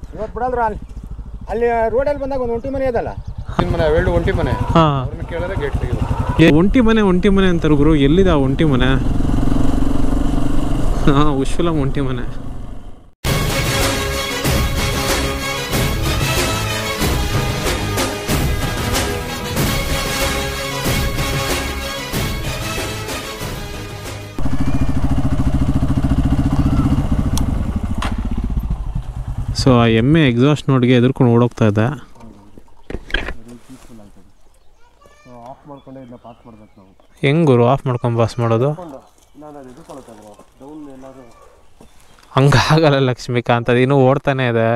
ಇವತ್ತು ಬಿಡಲ್ರ ಅಲ್ಲಿ ಅಲ್ಲಿ ರೋಡಲ್ಲಿ ಬಂದಾಗ ಒಂದು ಒಂಟಿ ಮನೆ ಇದಲ್ಲ ನಿನ್ನ ಮನೆ ಅವೆರಡು ಒಂಟಿ ಮನೆ ಹಾಂ ಅವ್ರನ್ನ ಕೇಳಿದ್ರೆ ಗೇಟ್ ತೆಗಿಬೇಕು ಏ ಒಂಟಿ ಮನೆ ಒಂಟಿ ಮನೆ ಅಂತಾರೆ ಗುರು ಎಲ್ಲಿದೆ ಆ ಒಂಟಿ ಮನೆ ಹಾಂ ಉಶ್ಫಿಲಂ ಒಂಟಿ ಮನೆ ಸೊ ಆ ಎಮ್ಮೆ ಎಕ್ಸಾಸ್ಟ್ ನೋಡ್ಗೆ ಎದುರ್ಕೊಂಡು ಓಡೋಗ್ತಾ ಇದೆ ಆಫ್ ಮಾಡ್ಕೊಂಡೆ ಇದನ್ನ ಪಾಸ್ ಮಾಡ್ಬೇಕು ನಾವು ಹೆಂಗ್ ಗುರು ಆಫ್ ಮಾಡ್ಕೊಂಡು ಪಾಸ್ ಮಾಡೋದು ನಾನು ಅದು ಎದುರ್ಕೊಳಕ್ಕಾದ್ರೆ ಡೌನ್ ಎಲ್ಲಾದರೂ ಹಂಗಾಗಲ್ಲ ಲಕ್ಷ್ಮೀಕಾಂತ್ ಅದು ಇನ್ನೂ ಓಡ್ತಾನೆ ಇದೆ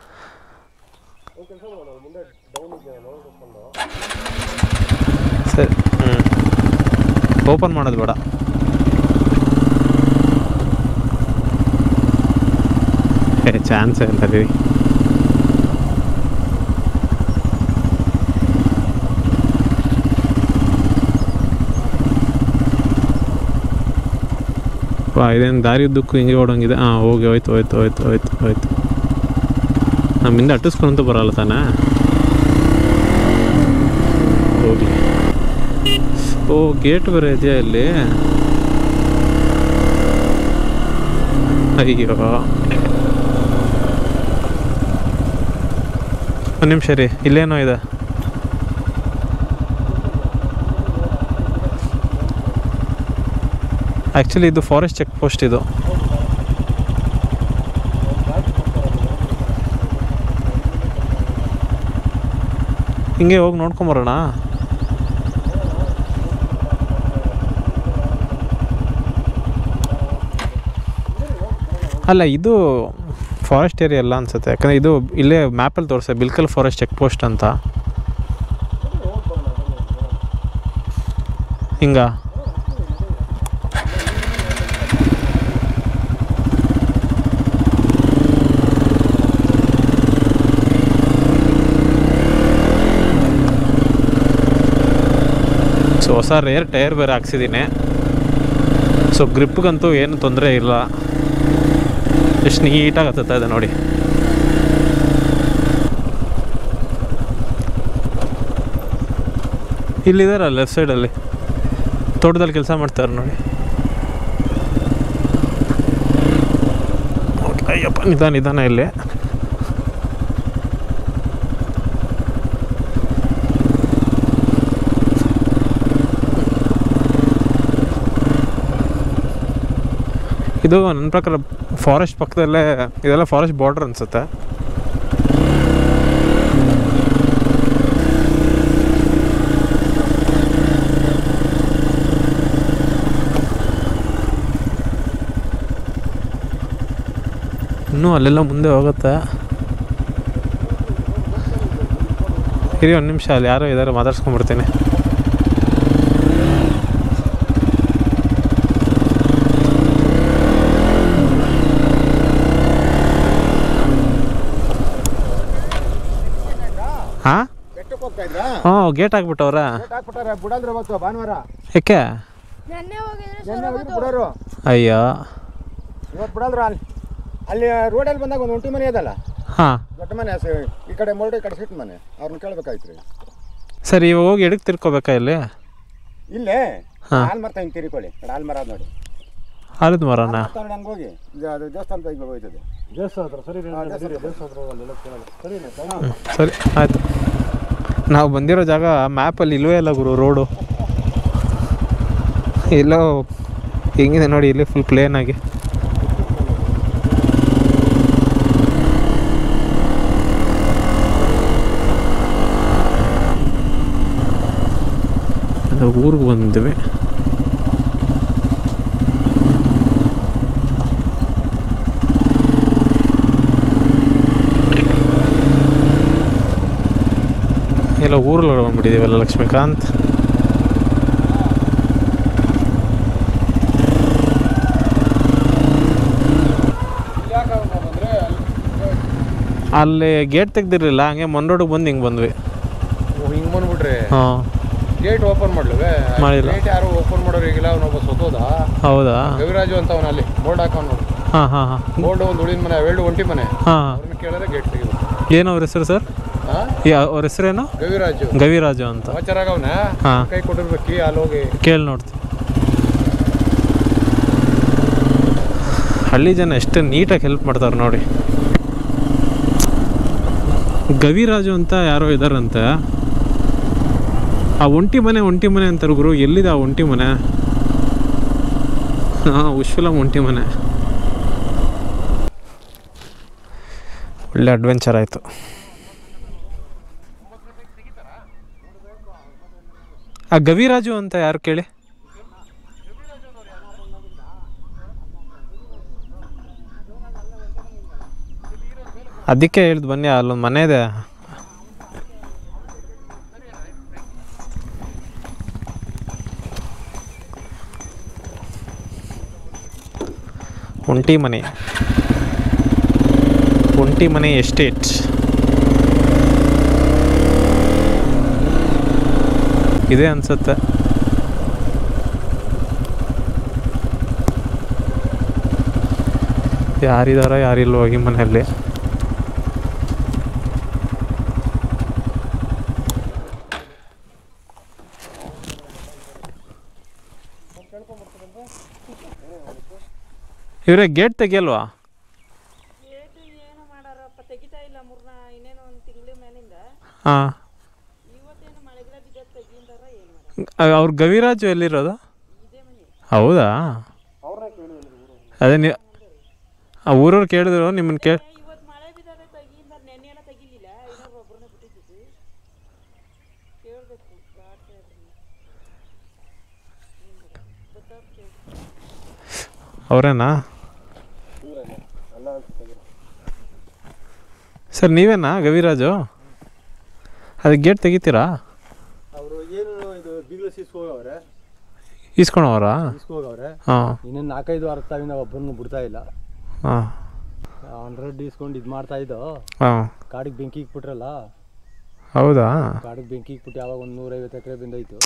ಸರಿ ಹ್ಞೂ ಓಪನ್ ಮಾಡೋದು ಬೇಡ ಏ ಚಾನ್ಸೇ ಇಲ್ಲ ರೀ ವಾ ಇದೇನು ದಾರಿ ಉದ್ದಕ್ಕೂ ಹಿಂಗೆ ಓಡೋಂಗಿದೆ ಹಾಂ ಹೋಗಿ ಹೋಯ್ತು ಹೋಯ್ತು ಹೋಯ್ತು ಹೋಯ್ತು ಹೋಯ್ತು ನಮ್ಮಿಂದ ಅಟ್ಟಿಸ್ಕೊಂತ ಬರಲ್ಲ ತಾನೇ ಹೋಗಿ ಓ ಗೇಟ್ ಬೇರೆ ಇದೆಯಾ ಇಲ್ಲಿ ಅಯ್ಯೋ ಒಂದು ನಿಮಿಷ ರೀ ಇಲ್ಲೇನೋ ಇದೆ ಆ್ಯಕ್ಚುಲಿ ಇದು ಫಾರೆಸ್ಟ್ ಚೆಕ್ ಪೋಸ್ಟ್ ಇದು ಹಿಂಗೆ ಹೋಗಿ ನೋಡ್ಕೊಂಬರೋಣ ಅಲ್ಲ ಇದು ಫಾರೆಸ್ಟ್ ಏರಿಯಾ ಅಲ್ಲ ಅನ್ಸುತ್ತೆ ಯಾಕಂದರೆ ಇದು ಇಲ್ಲೇ ಮ್ಯಾಪಲ್ಲಿ ತೋರಿಸೆ ಬಿಲ್ಕಲ್ ಫಾರೆಸ್ಟ್ ಚೆಕ್ ಪೋಸ್ಟ್ ಅಂತ ಹಿಂಗ ಸೊ ಹೊಸ ರೇರ್ ಟೈರ್ ಬೇರೆ ಹಾಕ್ಸಿದ್ದೀನಿ ಸೊ ಗ್ರಿಪ್ಗಂತೂ ಏನು ತೊಂದರೆ ಇಲ್ಲ ಎಷ್ಟು ನೀಟಾಗಿ ಹತ್ತುತ್ತಾ ಇದೆ ನೋಡಿ ಇಲ್ಲಿದಾರ ಲೆಫ್ಟ್ ಸೈಡಲ್ಲಿ ತೋಟದಲ್ಲಿ ಕೆಲಸ ಮಾಡ್ತಾರೆ ನೋಡಿ ಓಕೆ, ಅಯ್ಯಪ್ಪ ನಿಧಾನ ನಿಧಾನ ಇಲ್ಲಿ ಇದು ನನ್ನ ಪ್ರಕಾರ ಫಾರೆಸ್ಟ್ ಪಕ್ಕದಲ್ಲೇ ಇದೆಲ್ಲ ಫಾರೆಸ್ಟ್ ಬಾರ್ಡರ್ ಅನಿಸುತ್ತೆ ಇನ್ನೂ ಅಲ್ಲೆಲ್ಲ ಮುಂದೆ ಹೋಗುತ್ತೆ ಇರಿ ಒಂದು ನಿಮಿಷ ಅಲ್ಲಿ ಯಾರೋ ಇದ್ದಾರೆ ಮಾತಾಡ್ಸ್ಕೊಂಡ್ಬಿಡ್ತೀನಿ ಹಾಂ ಬೆಟ್ಟಕ್ಕೆ ಹೋಗ್ತಾ ಇದ್ರಾ ಹ್ಞೂ ಗೇಟ್ ಹಾಕ್ಬಿಟ್ಟವ್ರ ಲೇಟ್ ಹಾಕ್ಬಿಟ್ಟಾರೆ ಬಿಡಲ್ರಿ ಇವತ್ತು ಭಾನುವಾರ ಯಾಕೆ ನೆನ್ನೆ ಹೋಗಿದ್ರೆ ನೆನ್ನೆ ಹೋಗಿ ಬಿಡೋರು ಅಯ್ಯೋ ಇವತ್ತು ಬಿಡಲ್ರ ಅಲ್ಲಿ ಅಲ್ಲಿ ರೋಡಲ್ಲಿ ಬಂದಾಗ ಒಂದು ಒಂಟಿ ಮನೆ ಇದಲ್ಲ ಹಾಂ ದೊಡ್ಡ ಮನೆ ಸ- ಈ ಕಡೆ ಮೊರಡೆ ಈ ಕಡೆ ಸಿಟ್ಟು ಮನೆ ಅವ್ರನ್ನ ಕೇಳ್ಬೇಕಾಯ್ತು ರೀ ಸರಿ ಇವಾಗ ಹೋಗಿ ಎಡಕ್ಕೆ ತಿರ್ಕೋಬೇಕಾ ಇಲ್ಲಿ ಇಲ್ಲೇ ಹಾ. ಹಾಲ್ ಮರ ಹಿಂಗೆ ತಿರ್ಕೊಳ್ಳಿ ಕಡೆ ಹಾಲ್ ಮರ ಅದ್ ನೋಡಿ ಆಲದ ಮರನ ಮಾತಾಡಿ ಹಂಗೆ ಹೋಗಿ ಇದು ಅದು ದೇವಸ್ಥಾನ ಬಗ್ಗೆ ಹೋಯ್ತದೆ ದೇವಸ್ಥಾನ ಹತ್ರ ಸರಿ ಸರಿ ಆಯಿತು ನಾವು ಬಂದಿರೋ ಜಾಗ ಮ್ಯಾಪಲ್ಲಿ ಇಲ್ವೇ ಇಲ್ಲ ಗುರು ರೋಡು ಎಲ್ಲೋ ಹೆಂಗಿದೆ ನೋಡಿ ಇಲ್ಲಿ ಫುಲ್ ಪ್ಲೇನ್ ಆಗಿ ಅದು ಊರಿಗೆ ಬಂದಿವಿ ಎಲ್ಲ ಊರಲ್ಲಿ ಬಂದ್ಬಿಟ್ಟಿದ್ದೀವಲ್ಲ ಲಕ್ಷ್ಮೀಕಾಂತ್ ಅಲ್ಲಿ ಗೇಟ್ ತೆಗ್ದಿರ್ಲಿಲ್ಲ ಹಂಗೆ ಮನ್ ರೋಡಿಗೆ ಬಂದು ಹಿಂಗೆ ಬಂದ್ವಿ ಹಿಂಗೆ ಬಂದ್ಬಿಟ್ರೆ ಹಾಂ ಗೇಟ್ ಓಪನ್ ಮಾಡ್ಲುವೆ ಮಾಡಿಲ್ಲ. ಗೇಟ್ ಯಾರು ಓಪನ್ ಮಾಡೋರು ಈಗಿಲ್ಲ ಅವನೊಬ್ಬ ಸೊತೋದ ಹೌದಾ ಗವಿರಾಜು ಅಂತ ಅವನ ಅಲ್ಲಿ ಬೋರ್ಡ್ ಹಾಕೋನು ಹಾಂ ಹಾಂ ಹಾಂ ಬೋರ್ಡ್ ಒಂದು ಉಳಿನ ಮನೆ ಅವೆರಡು ಒಂಟಿ ಮನೆ ಹಾಂ ಅವ್ರನ್ನ ಕೇಳಿದ್ರೆ ಗೇಟ್ ತೆಗಿಬೇಕು ಏನು ಅವ್ರ ಹೆಸರು ಸರ್ ಹಾಂ ಅವ್ರ ಹೆಸರೇನು ಗವಿರಾಜು ಗವಿರಾಜು ಅಂತ ಸಮಾಚಾರಾಗವನ ಹಾಂ ಕೈ ಕೊಟ್ಟಿರ್ಬೇಕು ಕೀ ಅಲ್ಲಿ ಹೋಗಿ ಕೇಳಿ ನೋಡ್ತೀನಿ ಹಳ್ಳಿ ಜನ ಎಷ್ಟು ನೀಟಾಗಿ ಹೆಲ್ಪ್ ಮಾಡ್ತಾರೆ ನೋಡಿ ಗವಿರಾಜು ಅಂತ ಯಾರೋ ಇದಾರಂತೆ ಆ ಒಂಟಿ ಮನೆ ಒಂಟಿ ಮನೆ ಅಂತಾರೆ ಗುರು ಎಲ್ಲಿದೆ ಆ ಒಂಟಿ ಮನೆ ಹಾಂ ಉಶ್ವಲಂ ಒಂಟಿ ಮನೆ ಒಳ್ಳೆ ಅಡ್ವೆಂಚರ್ ಆಯಿತು ಆ ಗವಿರಾಜು ಅಂತ ಯಾರು ಕೇಳಿ ಅದಕ್ಕೆ ಹೇಳ್ದು ಬನ್ನಿ ಅಲ್ಲೊಂದು ಮನೆ ಇದೆ ಒಂಟಿ ಮನೆ ಒಂಟಿ ಮನೆ ಎಸ್ಟೇಟ್ ಇದೆ ಅನ್ಸುತ್ತೆ ಯಾರಿದಾರೋ ಯಾರಿಲ್ವೋ ಈ ಮನೆಯಲ್ಲಿ ಇವರೇ ಗೇಟ್ ತೆಗಿಯಲ್ವಾ ಏಟು ಏನು ಮಾಡಾರಪ್ಪ ತೆಗಿತಾ ಇಲ್ಲ ಮೂರ್ನ ಇನ್ನೇನು ಒಂದು ತಿಂಗಳ ಮೇಲಿಂದ ಹಾಂ ಇವತ್ತೇನು ಮಳೆಗಿಡ ಬಿದ್ದ ತೆಗಿಂದಾರ ಏನು ಮಾಡ ಅವ್ರ ಗವಿರಾಜು ಎಲ್ಲಿರೋದು ಇದೇ ಮನೆ ಹೌದಾ ಅದೇ ನೀವು ಆ ಊರವ್ರು ಕೇಳಿದ್ರು ನಿಮ್ಮನ್ನು ಕೇಳಿ ಏ, ಇವತ್ತು ಮಳೆ ಬಿದ್ದರೆ ತೆಗಿಯಿಂದ ನೆನ್ನೆ ಎಲ್ಲ ತೆಗಿಲಿಲ್ಲ ಇನ್ನೊಬ್ರು ಒಬ್ಬರನ್ನ ಬಿಟ್ಟಿದ್ದು ಕೇಳಬೇಕು ಗಾಡ್ ಸಾಹೇಬ್ರನ್ನ ಗೊತ್ತಾಗ್ತ ಕೇಳಿ ಅವರೇನಾ ಸರ್ ನೀವೇನಾ ಗವಿರಾಜು ಅದಕ್ಕೆ ಗೇಟ್ ತೆಗಿತೀರಾ ಅವರು ಏನು ಇದು ಬೀಗ್ಲು ಸಿಸ್ಕೋಗವ್ರೆ ಇಸ್ಕೊಳವರಾ ಸಿಸ್ಕೋಗವ್ರೆ ಹಾಂ ಇನ್ನೇನು ನಾಲ್ಕೈದು ವಾರ ತಾವಿಂದ ಒಬ್ಬರನ್ನು ಬಿಡ್ತಾ ಇಲ್ಲ ಹಾಂ ಹಂಡ್ರೆಡ್ ಇಸ್ಕೊಂಡು ಇದು ಮಾಡ್ತಾ ಇದ್ದೋ ಹಾಂ ಕಾಡಿಗೆ ಬೆಂಕಿ ಇಕ್ಬಿಟ್ರಲ್ಲ ಹೌದಾ ಕಾಡಿಗೆ ಬೆಂಕಿ ಇಕ್ಬಿಟ್ಟು ಯಾವಾಗ ಒಂದು ನೂರೈವತ್ತು ಎಕರೆ ಬಂದೈತು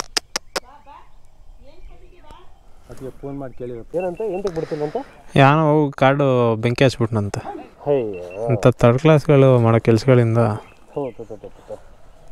ಅದಕ್ಕೆ ಫೋನ್ ಮಾಡಿ ಕೇಳಿದ್ರು ಏನಂತ ಎಂತಕ್ಕೆ ಬಿಡ್ತೀನಂತ ಯಾನೋ ಹೋಗಿ ಕಾಡು ಬೆಂಕಿ ಹಚ್ಬಿಟ್ನಂತೆ ಹೇ ಅಂಥ ತರ್ಡ್ ಕ್ಲಾಸ್ಗಳು ಮಾಡೋ ಕೆಲಸಗಳಿಂದ ಹೋ ತೋ ತೋ ತೋ ತೋ.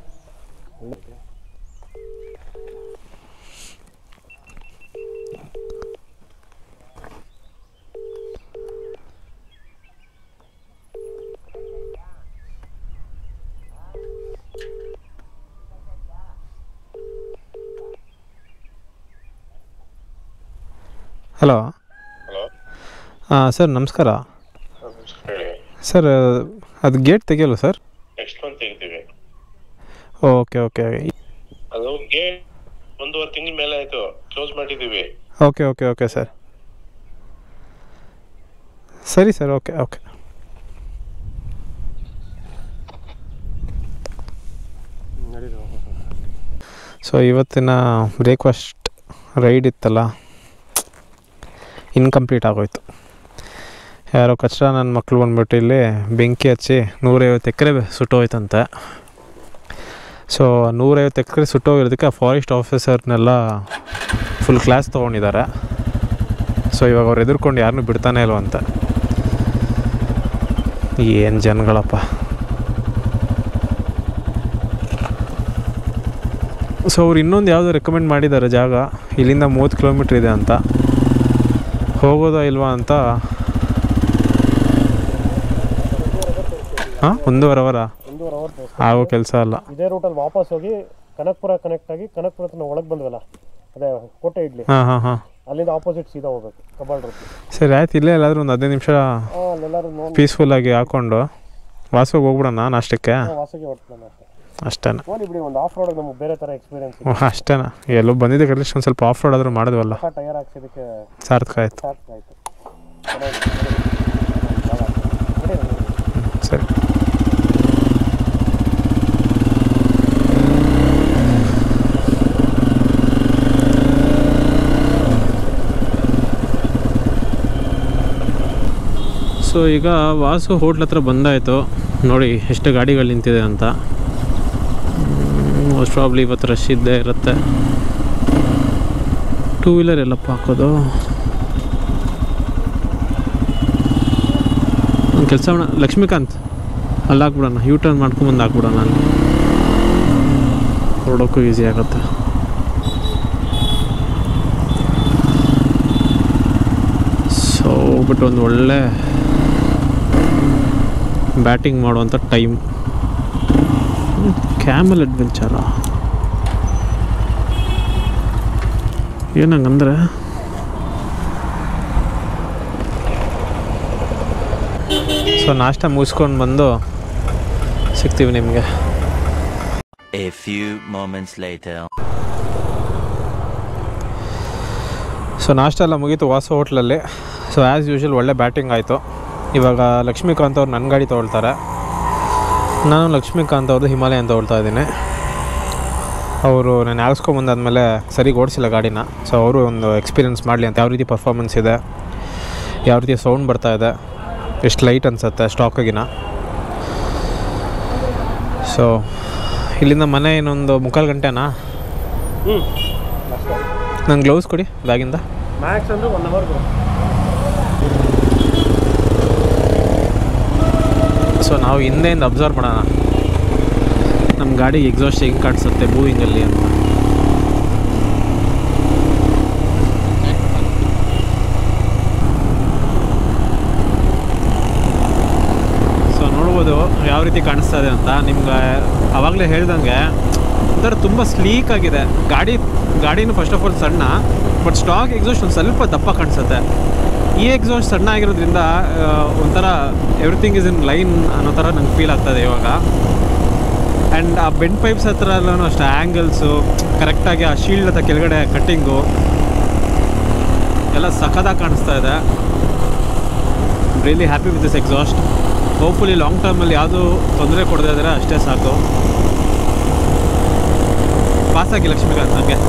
ಹಲೋ ಹಲೋ ಹಾಂ ಸರ್ ನಮಸ್ಕಾರ ಹೇಳಿ ಸರ್ ಅದು ಗೇಟ್ ತೆಗಿಯಲ್ವ ಸರ್ ನೆಕ್ಸ್ಟ್ ಮಂತ್ ತೆಗಿತೀವಿ ಓಕೆ ಓಕೆ ಅದು ಗೇಟ್ ಒಂದೂವರೆ ತಿಂಗಳ ಮೇಲೆ ಆಯ್ತು ಕ್ಲೋಸ್ ಮಾಡಿದ್ದೀವಿ ಓಕೆ ಓಕೆ ಓಕೆ ಸರ್ ಸರಿ ಸರ್ ಓಕೆ ಓಕೆ ನಡೀರಿ ಸೊ ಇವತ್ತಿನ ಬ್ರೇಕ್ಫಾಸ್ಟ್ ರೈಡ್ ಇತ್ತಲ್ಲ ಇನ್ಕಂಪ್ಲೀಟ್ ಆಗೋಯ್ತು ಯಾರೋ ಕಚ್ಚರ ನನ್ನ ಮಕ್ಕಳು ಬಂದ್ಬಿಟ್ಟು ಇಲ್ಲಿ ಬೆಂಕಿ ಹಚ್ಚಿ ನೂರೈವತ್ತು ಎಕರೆ ಸುಟ್ಟೋಯ್ತಂತೆ ಸೊ ನೂರೈವತ್ತು ಎಕರೆ ಸುಟ್ಟೋಗಿರೋದಕ್ಕೆ ಆ ಫಾರೆಸ್ಟ್ ಆಫೀಸರ್ನೆಲ್ಲ ಫುಲ್ ಕ್ಲಾಸ್ ತೊಗೊಂಡಿದ್ದಾರೆ ಸೊ ಇವಾಗ ಅವ್ರು ಎದುರ್ಕೊಂಡು ಯಾರನ್ನೂ ಬಿಡ್ತಾನೆ ಇಲ್ವಂತ ಏನು ಜನಗಳಪ್ಪ ಸೊ ಅವ್ರು ಇನ್ನೊಂದು ಯಾವುದೋ ರೆಕಮೆಂಡ್ ಮಾಡಿದ್ದಾರೆ ಜಾಗ ಇಲ್ಲಿಂದ ಮೂವತ್ತು ಕಿಲೋಮೀಟ್ರ್ ಇದೆ ಅಂತ ಹೋಗೋದಾ ಇಲ್ವಾ ಅಂತ ಹಾಂ ಒಂದೂವರೆ ಅವರ ಒಂದೂವರೆ ಅವರ್ ಆಗೋ ಕೆಲಸ ಅಲ್ಲ ಇದೇ ರೂಟಲ್ಲಿ ವಾಪಸ್ ಹೋಗಿ ಕನಕ್ಪುರ ಕನೆಕ್ಟ್ ಆಗಿ ಕನಕ್ಪುರ ಹತ್ರ ನಾವು ಒಳಗೆ ಬಂದ್ವಲ್ಲ ಅದೇ ಕೋಟೆ ಇಡ್ಲಿ ಹಾಂ ಹಾಂ ಹಾಂ ಅಲ್ಲಿಂದ ಆಪೋಸಿಟ್ ಸೀದಾ ಹೋಗ್ಬೇಕು ಕಬ್ಬಾಳ್ ರೂಟ್ ಸರಿ ಆಯ್ತು ಇಲ್ಲೇ ಎಲ್ಲಾದರೂ ಒಂದು ಹದಿನೈದು ನಿಮಿಷ ಅಲ್ಲೆಲ್ಲರೂ ನೋಡಿ ಪೀಸ್ಫುಲ್ಲಾಗಿ ಹಾಕ್ಕೊಂಡು ವಾಸವಾಗಿ ಹೋಗ್ಬಿಡೋಣ ನಾಷ್ಟಕ್ಕೆ ವಾಸಗೆ ಹೊಡ್ತಾನೆ ಅಷ್ಟೇ ಅಷ್ಟೇನ ನೋಡಿ ಬಿಡಿ ಒಂದು ಆಫ್ ರೋಡ್ ನಮಗೆ ಬೇರೆ ಥರ ಎಕ್ಸ್ಪೀರಿಯನ್ಸ್ ಅಷ್ಟೇನ ಎಲ್ಲೋ ಬಂದಿದ್ದೆ ಕಲಿಸ್ ಒಂದು ಸ್ವಲ್ಪ ಆಫ್ ರೋಡ್ ಆದರೂ ಮಾಡಿದ್ವಲ್ಲ ಟೈರ್ ಹಾಕ್ಸಿದ್ದಕ್ಕೆ ಸಾರ್ಥಕ ಆಯ್ತು ಸಾರ್ಥಕ ಆಯಿತು ಚೆನ್ನಾಗಿ ಸರಿ ಸೊ ಈಗ ವಾಸು ಹೋಟ್ಲ್ ಹತ್ರ ಬಂದಾಯಿತು ನೋಡಿ ಎಷ್ಟು ಗಾಡಿಗಳು ನಿಂತಿದೆ ಅಂತ ಮೋಸ್ಟ್ ಪ್ರಾಬ್ಲಿ ಇವತ್ತು ರಶ್ ಇದ್ದೇ ಇರುತ್ತೆ ಟೂ ವೀಲರ್ ಎಲ್ಲಪ್ಪ ಹಾಕೋದು ಒಂದು ಕೆಲಸ ಮಾಡೋಣ ಲಕ್ಷ್ಮೀಕಾಂತ್ ಅಲ್ಲಿ ಹಾಕ್ಬಿಡೋಣ ಯೂ ಟರ್ನ್ ಮಾಡ್ಕೊಂಬಂದು ಹಾಕ್ಬಿಡೋಣ ಅಲ್ಲಿ ಹೊರಡೋಕ್ಕೂ ಈಸಿ ಆಗುತ್ತೆ ಸೊ ಹೋಗ್ಬಿಟ್ಟು ಒಂದು ಒಳ್ಳೆ ಬ್ಯಾಟಿಂಗ್ ಮಾಡುವಂಥ ಟೈಮ್ ಕ್ಯಾಮಲ್ ಅಡ್ವೆಂಚರಾ ಏನಂಗಂದ್ರೆ ಸೊ ನಾಷ್ಟ ಮುಗಿಸ್ಕೊಂಡು ಬಂದು ಸಿಗ್ತೀವಿ ನಿಮಗೆ A few moments later. So ನಾಷ್ಟ ಎಲ್ಲ ಮುಗೀತು ವಾಸು ಹೋಟ್ಲಲ್ಲಿ ಸೊ ಆ್ಯಸ್ ಯೂಶುವಲ್ ಒಳ್ಳೆ ಬ್ಯಾಟಿಂಗ್ ಆಯಿತು ಇವಾಗ ಲಕ್ಷ್ಮೀಕಾಂತ್ ಅವ್ರು ನನ್ನ ಗಾಡಿ ತೊಗೊಳ್ತಾರೆ ನಾನು ಲಕ್ಷ್ಮೀಕಾಂತ್ ಅವ್ರದ್ದು ಹಿಮಾಲಯನ್ ತೊಗೊಳ್ತಾ ಇದ್ದೀನಿ ಅವರು ನಾನು ಹಾಕ್ಸ್ಕೊಂಬಂದಾದ್ಮೇಲೆ ಸರಿಗೆ ಓಡಿಸಿಲ್ಲ ಗಾಡಿನ ಸೊ ಅವರು ಒಂದು ಎಕ್ಸ್ಪೀರಿಯನ್ಸ್ ಮಾಡಲಿ ಅಂತ ಯಾವ ರೀತಿ ಪರ್ಫಾರ್ಮೆನ್ಸ್ ಇದೆ ಯಾವ ರೀತಿ ಸೌಂಡ್ ಬರ್ತಾ ಇದೆ ಎಷ್ಟು ಲೈಟ್ ಅನಿಸುತ್ತೆ ಸ್ಟಾಕಾಗಿನ ಸೊ ಇಲ್ಲಿಂದ ಮನೆ ಇನ್ನೊಂದು ಮುಕ್ಕಾಲು ಗಂಟೆನಾ ಹ್ಞೂ ಅಷ್ಟೇ ನನ್ನ ಗ್ಲೌಸ್ ಕೊಡಿ ಬ್ಯಾಗಿಂದ ಮ್ಯಾಕ್ಸ್ ಅಂದರೆ ಒನ್ ಅವರ್ ಸೊ ನಾವು ಹಿಂದೆಯಿಂದ ಅಬ್ಸರ್ವ್ ಮಾಡೋಣ ನಮ್ಮ ಗಾಡಿ ಎಕ್ಸಾಸ್ಟ್ ಹೆಂಗೆ ಕಾಣಿಸುತ್ತೆ ಮೂವಿಂಗಲ್ಲಿ ಅಂತ ಸೊ ನೋಡ್ಬೋದು ಯಾವ ರೀತಿ ಕಾಣಿಸ್ತಾ ಇದೆ ಅಂತ ನಿಮ್ಗೆ ಆವಾಗಲೇ ಹೇಳ್ದಂಗೆ ಒಂಥರ ತುಂಬ ಸ್ಲೀಕ್ ಆಗಿದೆ ಗಾಡಿ ಗಾಡಿನೂ ಫಸ್ಟ್ ಆಫ್ ಆಲ್ ಸಣ್ಣ ಬಟ್ ಸ್ಟಾಕ್ ಎಕ್ಸಾಸ್ಟ್ ಒಂದು ಸ್ವಲ್ಪ ದಪ್ಪ ಕಾಣಿಸುತ್ತೆ ಈ ಎಕ್ಸಾಸ್ಟ್ ಸಣ್ಣ ಆಗಿರೋದ್ರಿಂದ ಆ, ಒಂಥರ ಎವ್ರಿಥಿಂಗ್ ಇಸ್ ಇನ್ ಲೈನ್ ಅನ್ನೋ ಥರ ನಂಗೆ ಫೀಲ್ ಆಗ್ತದೆ ಇವಾಗ ಆ್ಯಂಡ್ ಆ ಬೆಂಡ್ ಪೈಪ್ಸ್ ಹತ್ರ ಎಲ್ಲನೂ ಅಷ್ಟೇ ಆ್ಯಂಗಲ್ಸು ಕರೆಕ್ಟಾಗಿ ಆ ಶೀಲ್ಡ್ ಹತ್ರ ಕೆಳಗಡೆ ಕಟ್ಟಿಂಗು ಎಲ್ಲ ಸಖತ್ತಾಗಿ ಕಾಣಿಸ್ತಾ ಇದೆ really happy with this exhaust hopefully long ಟರ್ಮಲ್ಲಿ ಯಾವುದೂ ತೊಂದರೆ ಕೊಡದೇ ಇದ್ದರೆ ಅಷ್ಟೇ ಸಾಕು ಪಾಸಾಗಿ ಲಕ್ಷ್ಮೀಕಾಂತ್ ನನಗೆ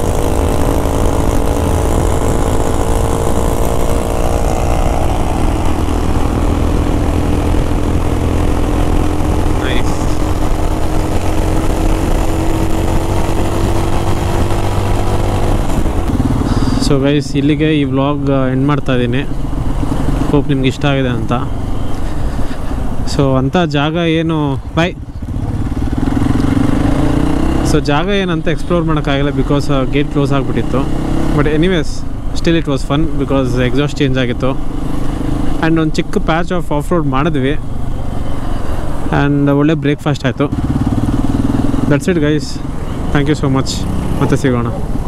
ನೈಸ್ ಸೊ ಗೈಸ್ ಇಲ್ಲಿಗೆ ಈ ವ್ಲಾಗ್ ಎಂಡ್ ಮಾಡ್ತಾ ಇದ್ದೀನಿ ಹೋಪ್ ನಿಮ್ಗೆ ಇಷ್ಟ ಆಗಿದೆ ಅಂತ ಸೊ ಅಂಥ ಜಾಗ ಏನು ಬಾಯ್ ಸೊ ಜಾಗ ಏನಂತ ಎಕ್ಸ್ಪ್ಲೋರ್ ಮಾಡೋಕ್ಕಾಗಿಲ್ಲ ಬಿಕಾಸ್ ಗೇಟ್ ಕ್ಲೋಸ್ ಆಗಿಬಿಟ್ಟಿತ್ತು but anyways still it was fun because exhaust change ಆಗಿತ್ತು ಆ್ಯಂಡ್ ಒಂದು ಚಿಕ್ಕ ಪ್ಯಾಚ್ ಆಫ್ ಆಫ್ ರೋಡ್ ಮಾಡಿದ್ವಿ ಆ್ಯಂಡ್ ಒಳ್ಳೆ ಬ್ರೇಕ್ಫಾಸ್ಟ್ ಆಯಿತು that's it guys thank you so much ಮತ್ತೆ ಸಿಗೋಣ